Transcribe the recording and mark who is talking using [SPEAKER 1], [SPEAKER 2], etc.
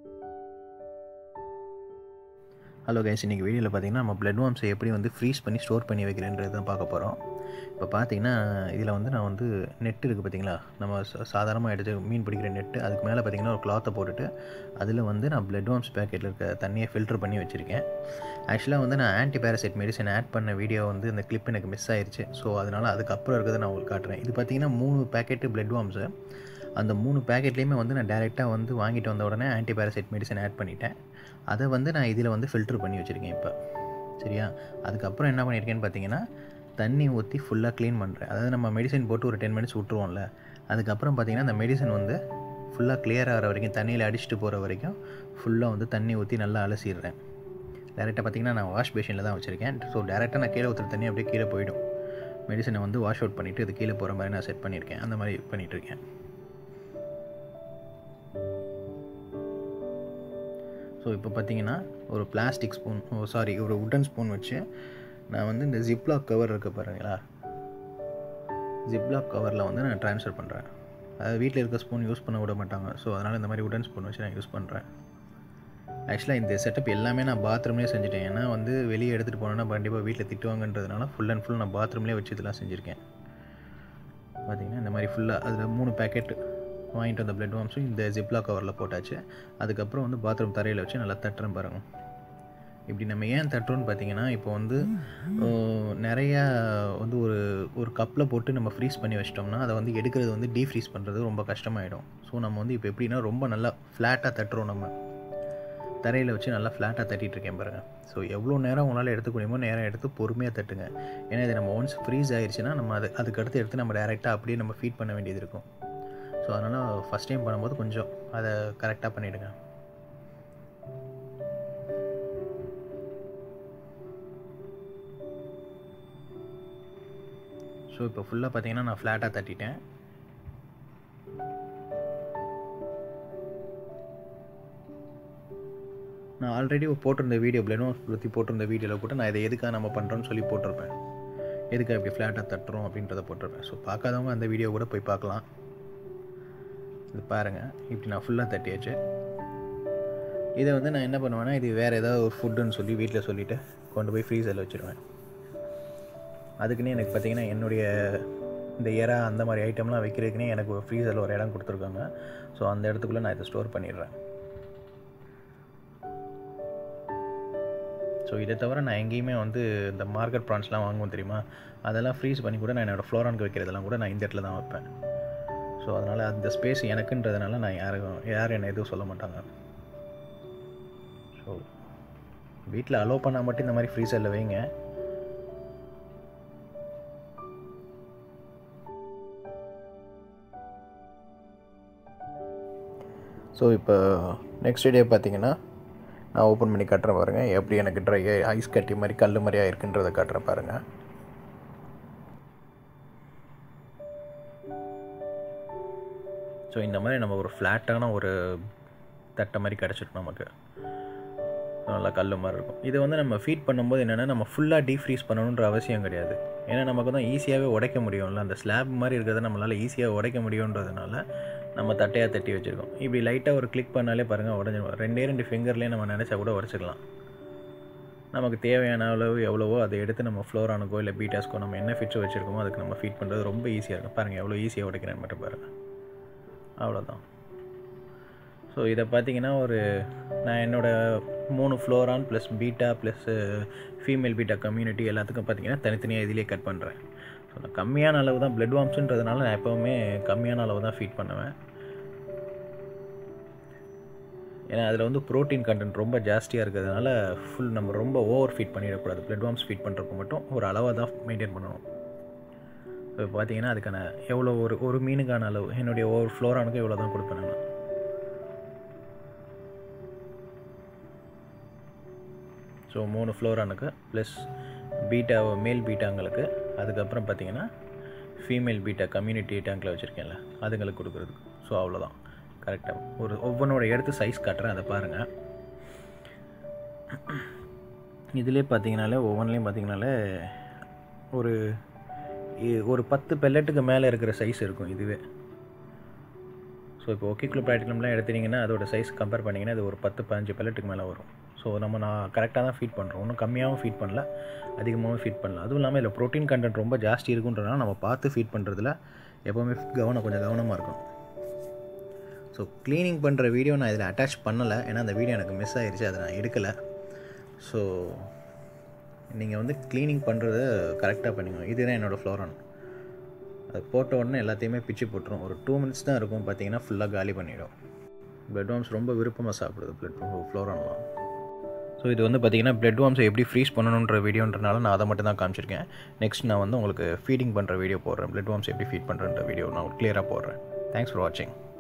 [SPEAKER 1] hello guys இன்றைக்கி வீடியோவில் பார்த்தீங்கன்னா நம்ம பிளட் வார்ம்ஸை எப்படி வந்து ஃப்ரீஸ் பண்ணி ஸ்டோர் பண்ணி வைக்கிறேன்றது தான் பார்க்க போகிறோம் இப்போ பார்த்தீங்கன்னா இதில் வந்து நான் வந்து நெட் இருக்குது பார்த்தீங்களா நம்ம சா- சாதாரணமாக எடுத்து மீன் பிடிக்கிற நெட்டு அதுக்கு மேலே பார்த்தீங்கன்னா ஒரு கிளாத்தை போட்டுட்டு அதில் வந்து நான் பிளட் வார்ம்ஸ் பேக்கெட்டில் இருக்க தண்ணியை ஃபில்டர் பண்ணி வச்சுருக்கேன் ஆக்சுவலாக வந்து நான் ஆன்டி பேரசைட் மெடிசன் ஆட் பண்ண வீடியோ வந்து இந்த கிளிப் எனக்கு மிஸ் ஆயிருச்சு ஸோ அதனால் அதுக்கப்புறம் இருக்கிறத நான் உங்களுக்கு காட்டுறேன் இது பார்த்தீங்கன்னா மூணு பேக்கெட்டு பிளட் வார்ம்ஸு அந்த மூணு பேக்கெட்லேயுமே வந்து நான் டேரெக்டாக வந்து வாங்கிட்டு வந்த உடனே ஆன்டி பேரசைட் மெடிசன் ஆட் பண்ணிட்டேன் அதை வந்து நான் இதில் வந்து ஃபில்டர் பண்ணி வச்சுருக்கேன் இப்போ சரியா அதுக்கப்புறம் என்ன பண்ணியிருக்கேன்னு பார்த்தீங்கன்னா தண்ணி ஊற்றி ஃபுல்லாக க்ளீன் பண்ணுறேன் அதாவது நம்ம மெடிசன் போட்டு ஒரு டென் மினிட்ஸ் விட்ருவோம்ல அதுக்கப்புறம் பார்த்தீங்கன்னா அந்த மெடிசன் வந்து ஃபுல்லாக clear ஆகிற வரைக்கும் தண்ணியில் அடிச்சுட்டு போகிற வரைக்கும் ஃபுல்லாக வந்து தண்ணி ஊற்றி நல்லா அலசிடுறேன் டேரெக்டாக பார்த்தீங்கன்னா நான் வாஷ் பேஷனில் தான் வச்சுருக்கேன் ஸோ டேரெக்டாக நான் கீழே ஊற்றுற தண்ணி அப்படியே கீழே போயிடும் மெடிசனை வந்து வாஷ் அவுட் பண்ணிவிட்டு இது கீழே போகிற மாதிரி நான் செட் பண்ணியிருக்கேன் அந்த மாதிரி பண்ணிகிட்டு இருக்கேன் ஸோ இப்போ பார்த்தீங்கன்னா ஒரு பிளாஸ்டிக் ஸ்பூன் ஓ சாரி ஒரு உட்டன் ஸ்பூன் வச்சு நான் வந்து இந்த ஜிப்லாக் கவர் இருக்க பாருங்களா ஜிப்லாக் கவரில் வந்து நான் ட்ரான்ஸ்ஃபர் பண்ணுறேன் அதாவது வீட்டில் இருக்க ஸ்பூன் யூஸ் பண்ண விட மாட்டாங்க ஸோ அதனால் இந்த மாதிரி உடன் ஸ்பூன் வச்சு நான் யூஸ் பண்ணுறேன் ஆக்சுவலாக இந்த செட்டப் எல்லாமே நான் பாத்ரூம்லேயே செஞ்சுட்டேன் ஏன்னா வந்து வெளியே எடுத்துகிட்டு போனேன்னா கண்டிப்பாக வீட்டில் திட்டுவாங்கன்றதுனால ஃபுல் அண்ட் ஃபுல் நான் பாத்ரூம்லேயே வச்சு இதெல்லாம் செஞ்சுருக்கேன் பார்த்தீங்கன்னா இந்த மாதிரி ஃபுல்லாக அதில் மூணு பேக்கெட் வாங்கிட்டு வந்த பிளட் வார்ம்ஸும் இந்த ஜிப்லா கவரில் போட்டாச்சு அதுக்கப்புறம் வந்து பாத்ரூம் தரையில் வச்சு நல்லா தட்டுறேன் பாருங்க இப்படி நம்ம ஏன் தட்டுறோம்னு பார்த்தீங்கன்னா இப்போ வந்து ஓ, நிறையா வந்து ஒரு ஒரு கப்பில் போட்டு நம்ம ஃப்ரீஸ் பண்ணி வச்சிட்டோம்னா அதை வந்து எடுக்கிறது வந்து டீஃப்ரீஸ் பண்ணுறது ரொம்ப கஷ்டமாயிடும் ஸோ நம்ம வந்து இப்போ எப்படின்னா ரொம்ப நல்லா ஃப்ளாட்டாக தட்டுறோம் நம்ம தரையில் வச்சு நல்லா ஃப்ளாட்டாக தட்டிட்டு இருக்கேன் பாருங்க ஸோ எவ்வளோ நேரம் உங்களால் எடுத்துக்க முடியுமோ நேரம் எடுத்து பொறுமையாக தட்டுங்க ஏன்னா இது நம்ம ஒன்ஸ் ஃப்ரீஸ் ஆயிடுச்சுன்னா நம்ம அது அதுக்கடுத்து எடுத்து நம்ம டேரெக்டாக அப்படியே நம்ம ஃபீட் பண்ண வேண்டியது இருக்கும் ஸோ அதனால் ஃபஸ்ட் டைம் பண்ணும்போது கொஞ்சம் அதை கரெக்டாக பண்ணிவிடுங்க ஸோ இப்போ ஃபுல்லாக பார்த்தீங்கன்னா நான் ஃப்ளாட்டாக தட்டிட்டேன் நான் ஆல்ரெடி போட்டிருந்த வீடியோ பிளனும் பற்றி போட்டிருந்த வீடியோவில் கூட நான் இதை எதுக்காக நம்ம பண்ணுறோன்னு சொல்லி போட்டிருப்பேன் எதுக்காக இப்படி ஃப்ளாட்டாக தட்டுறோம் அப்படின்றத போட்டிருப்பேன் ஸோ பார்க்காதவங்க அந்த வீடியோ கூட போய் பார்க்கலாம் இது பாருங்கள் இப்படி நான் ஃபுல்லாக தட்டியாச்சு இதை வந்து நான் என்ன பண்ணுவேன்னா இது வேறு ஏதாவது ஒரு ஃபுட்டுன்னு சொல்லி வீட்டில் சொல்லிவிட்டு கொண்டு போய் ஃப்ரீசரில் வச்சுருவேன் அதுக்குன்னே எனக்கு பார்த்தீங்கன்னா என்னுடைய இந்த எறா அந்த மாதிரி ஐட்டம்லாம் வைக்கிறதுக்குனே எனக்கு ஒரு ஃப்ரீசரில் ஒரு இடம் கொடுத்துருக்காங்க ஸோ அந்த இடத்துக்குள்ளே நான் இதை ஸ்டோர் பண்ணிடுறேன் ஸோ இதை தவிர நான் எங்கேயுமே வந்து இந்த மார்க்கெட் ப்ரான்ஸ்லாம் வாங்குவோம் தெரியுமா அதெல்லாம் ஃப்ரீஸ் பண்ணி கூட நான் என்னோடய ஃப்ளோரானுக்கு வைக்கிறதெல்லாம் கூட நான் இந்த இடத்துல தான் வைப்பேன் ஸோ அதனால் அந்த ஸ்பேஸ் எனக்குன்றதுனால நான் யாரும் யாரும் என்னை எதுவும் சொல்ல மாட்டாங்க ஸோ வீட்டில் அலோவ் பண்ணால் மட்டும் இந்த மாதிரி ஃப்ரீசரில் வைங்க ஸோ இப்போ நெக்ஸ்ட் டே பார்த்தீங்கன்னா நான் ஓப்பன் பண்ணி காட்டுறேன் பாருங்கள் எப்படி எனக்கு ட்ரை ஐஸ் கட்டி மாதிரி கல் மாதிரியாக இருக்குன்றதை காட்டுறேன் பாருங்கள் ஸோ இந்த மாதிரி நம்ம ஒரு ஃப்ளாட்டான ஒரு தட்டை மாதிரி கிடச்சிட்டு நமக்கு நல்லா கல் மாதிரி இருக்கும் இதை வந்து நம்ம ஃபீட் பண்ணும்போது என்னென்னா நம்ம ஃபுல்லாக டீஃப்ரீஸ் பண்ணணுன்ற அவசியம் கிடையாது ஏன்னா நமக்கு தான் ஈஸியாகவே உடைக்க முடியும்ல அந்த ஸ்லாப் மாதிரி இருக்கிறத நம்மளால் ஈஸியாக உடைக்க முடியுன்றதுனால நம்ம தட்டையாக தட்டி வச்சுருக்கோம் இப்படி லைட்டாக ஒரு கிளிக் பண்ணாலே பாருங்கள் உடஞ்சிடும் ரெண்டே ரெண்டு ஃபிங்கர்லேயே நம்ம நினச்சா கூட உடச்சிக்கலாம் நமக்கு தேவையான அளவு எவ்வளவோ அதை எடுத்து நம்ம ஃப்ளோரானுக்கோ இல்லை பீட்டாஸ்க்கோ நம்ம என்ன ஃபிட்ஸ் வச்சுருக்கோமோ அதுக்கு நம்ம ஃபீட் பண்ணுறது ரொம்ப ஈஸியாக இருக்கும் பாருங்கள் எவ்வளோ ஈஸியாக உடைக்கிறேன்னு மட்டும் பாருங்கள் அவ்வளோதான் ஸோ இதை பார்த்தீங்கன்னா ஒரு நான் என்னோடய மூணு ஃப்ளோரான் plus betta plus female betta community எல்லாத்துக்கும் பார்த்தீங்கன்னா தனித்தனியாக இதிலே கட் பண்ணுறேன் ஸோ நான் கம்மியான அளவு தான் பிளட் வார்ம்ஸுன்றதுனால நான் எப்போவுமே கம்மியான அளவு தான் ஃபீட் பண்ணுவேன் ஏன்னா அதில் வந்து ப்ரோட்டீன் கண்டென்ட் ரொம்ப ஜாஸ்தியாக இருக்கிறதுனால ஃபுல் நம்ம ரொம்ப ஓவர் ஃபீட் பண்ணிடக்கூடாது பிளட் வார்ம்ஸ் ஃபீட் பண்ணுறப்போ மட்டும் ஒரு அளவாக தான் மெயின்டைன் பண்ணணும் இப்போ பார்த்தீங்கன்னா அதுக்கான எவ்வளோ ஒரு ஒரு மீனுக்கான அளவு என்னுடைய ஒவ்வொரு ஃப்ளோரானுக்கும் இவ்வளோ தான் கொடுப்பேன் நான் ஸோ மூணு ஃப்ளோரானுக்கு ப்ளஸ் பீட்டா மேல் பீட்டாங்களுக்கு அதுக்கப்புறம் பார்த்தீங்கன்னா ஃபீமேல் பீட்டா கம்யூனிட்டி டேங்கில் வச்சுருக்கேன்ல அதுங்களுக்கு கொடுக்குறதுக்கு ஸோ அவ்வளோதான் கரெக்டாக ஒரு ஒவ்வொன்றோட எடுத்து சைஸ் காட்டுறேன் அதை பாருங்கள் இதிலே பார்த்தீங்கனாலே ஒவ்வொன்றிலையும் பார்த்தீங்கனாலே ஒரு இ- ஒரு பத்து பெல்லட்டுக்கு மேலே இருக்கிற சைஸ் இருக்கும் இதுவே ஸோ இப்போ ஓகே குளூ ப்ராக்டிகம்லாம் எடுத்தீங்கன்னா அதோட சைஸ் கம்பேர் பண்ணிங்கன்னா அது ஒரு பத்து பதினஞ்சு பெல்லட்டுக்கு மேலே வரும் ஸோ நம்ம நான் கரெக்டாக தான் ஃபீட் பண்ணுறோம் ஒன்றும் கம்மியாகவும் ஃபீட் பண்ணல அதிகமாகவும் ஃபீட் பண்ணல அதுவும் இல்லாமல் இதில் ப்ரோட்டீன் கண்டென்ட் ரொம்ப ஜாஸ்தி இருக்குன்றனால நம்ம பார்த்து ஃபீட் பண்ணுறதுல எப்போவுமே கவனம் கொஞ்சம் கவனமாக இருக்கும் ஸோ க்ளீனிங் பண்ணுற வீடியோ நான் இதில் அட்டாச் பண்ணலை ஏன்னா அந்த வீடியோ எனக்கு மிஸ் ஆயிடுச்சு அதை நான் எடுக்கலை ஸோ நீங்கள் வந்து க்ளீனிங் பண்ணுறது கரெக்டாக பண்ணிக்கணும் இதுதான் என்னோடய ஃப்ளோரான் அது போட்ட உடனே எல்லாத்தையுமே பிச்சு போட்டுரும் ஒரு டூ மினிட்ஸ் தான் இருக்கும் பார்த்தீங்கன்னா ஃபுல்லாக காலி பண்ணிவிடும் பிளட் வார்ம்ஸ் ரொம்ப விருப்பமாக சாப்பிடுது பிளட் ஃப்ளோரான்லாம் ஸோ இது வந்து பார்த்திங்கன்னா பிளட் வார்ம்ஸை எப்படி ஃப்ரீஸ் பண்ணணுன்ற வீடியோன்றனால நான் அதை மட்டும் தான் காமிச்சிருக்கேன் நெக்ஸ்ட் நான் வந்து உங்களுக்கு ஃபீடிங் பண்ணுற வீடியோ போடுறேன் பிளட் வார்ம்ஸ் எப்படி ஃபீட் பண்ணுறன்ற வீடியோ நான் கிளியராக போடுறேன் தேங்க்ஸ் ஃபார் வாட்சிங்